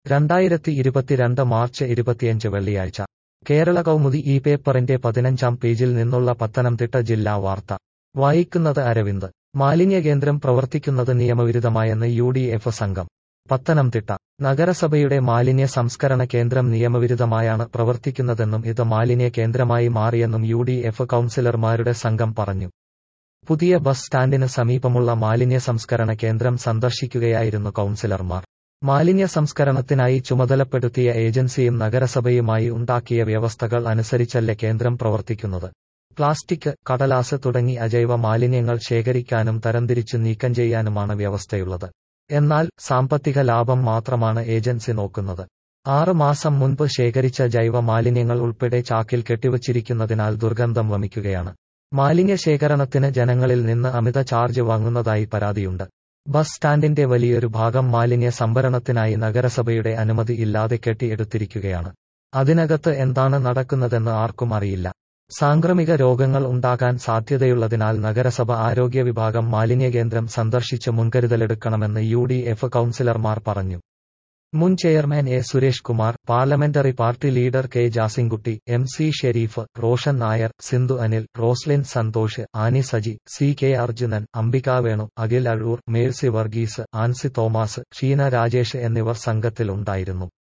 രണ്ടായിരത്തി ഇരുപത്തിരണ്ട് മാർച്ച് ഇരുപത്തിയഞ്ച് വെള്ളിയാഴ്ച കേരള കൗമുദി ഈ പേപ്പറിന്റെ പതിനഞ്ചാം പേജിൽ നിന്നുള്ള പത്തനംതിട്ട ജില്ലാ വാർത്ത വായിക്കുന്നത് അരവിന്ദ് മാലിന്യകേന്ദ്രം പ്രവർത്തിക്കുന്നത് നിയമവിരുദ്ധമായെന്ന് യു ഡി എഫ് സംഘം പത്തനംതിട്ട നഗരസഭയുടെ മാലിന്യ സംസ്കരണ കേന്ദ്രം നിയമവിരുദ്ധമായാണ് പ്രവർത്തിക്കുന്നതെന്നും ഇത് മാലിന്യ കേന്ദ്രമായി മാറിയെന്നും യു ഡി എഫ് കൌൺസിലർമാരുടെ സംഘം പറഞ്ഞു പുതിയ ബസ് സ്റ്റാൻഡിന് സമീപമുള്ള മാലിന്യ സംസ്കരണ കേന്ദ്രം സന്ദർശിക്കുകയായിരുന്നു കൌൺസിലർമാർ മാലിന്യ സംസ്കരണത്തിനായി ചുമതലപ്പെടുത്തിയ ഏജൻസിയും നഗരസഭയുമായി ഉണ്ടാക്കിയ വ്യവസ്ഥകൾ അനുസരിച്ചല്ല കേന്ദ്രം പ്രവർത്തിക്കുന്നത് പ്ലാസ്റ്റിക് കടലാസ് തുടങ്ങി അജൈവ മാലിന്യങ്ങൾ ശേഖരിക്കാനും തരംതിരിച്ചു നീക്കം ചെയ്യാനുമാണ് വ്യവസ്ഥയുള്ളത് എന്നാൽ സാമ്പത്തിക ലാഭം മാത്രമാണ് ഏജൻസി നോക്കുന്നത് ആറ് മാസം മുൻപ് ശേഖരിച്ച ജൈവ മാലിന്യങ്ങൾ ഉൾപ്പെടെ ചാക്കിൽ കെട്ടിവച്ചിരിക്കുന്നതിനാൽ ദുർഗന്ധം വമിക്കുകയാണ് മാലിന്യ ശേഖരണത്തിന് ജനങ്ങളിൽ നിന്ന് അമിത ചാർജ് വാങ്ങുന്നതായി പരാതിയുണ്ട് ബസ് സ്റ്റാൻഡിന്റെ വലിയൊരു ഭാഗം മാലിന്യ സംഭരണത്തിനായി നഗരസഭയുടെ അനുമതി ഇല്ലാതെ കെട്ടിയെടുത്തിരിക്കുകയാണ് അതിനകത്ത് എന്താണ് നടക്കുന്നതെന്ന് ആർക്കും അറിയില്ല സാംക്രമിക രോഗങ്ങൾ ഉണ്ടാകാൻ സാധ്യതയുള്ളതിനാൽ നഗരസഭ ആരോഗ്യ വിഭാഗം മാലിന്യകേന്ദ്രം സന്ദർശിച്ച് മുൻകരുതലെടുക്കണമെന്ന് യു ഡി എഫ് കൌൺസിലർമാർ പറഞ്ഞു മുൻ chairman A Suresh Kumar parliamentary party leader K Jasinkutty M C Sherif Roshan Nair Sindhu Anil Roslin Santhosh Annie Saji C K Arjunan Ambika Venu Akhil Azhoor Mercy Varghese Ancy Thomas Sheena Rajesh എന്നിവർ സംഘത്തിൽ ഉണ്ടായിരുന്നു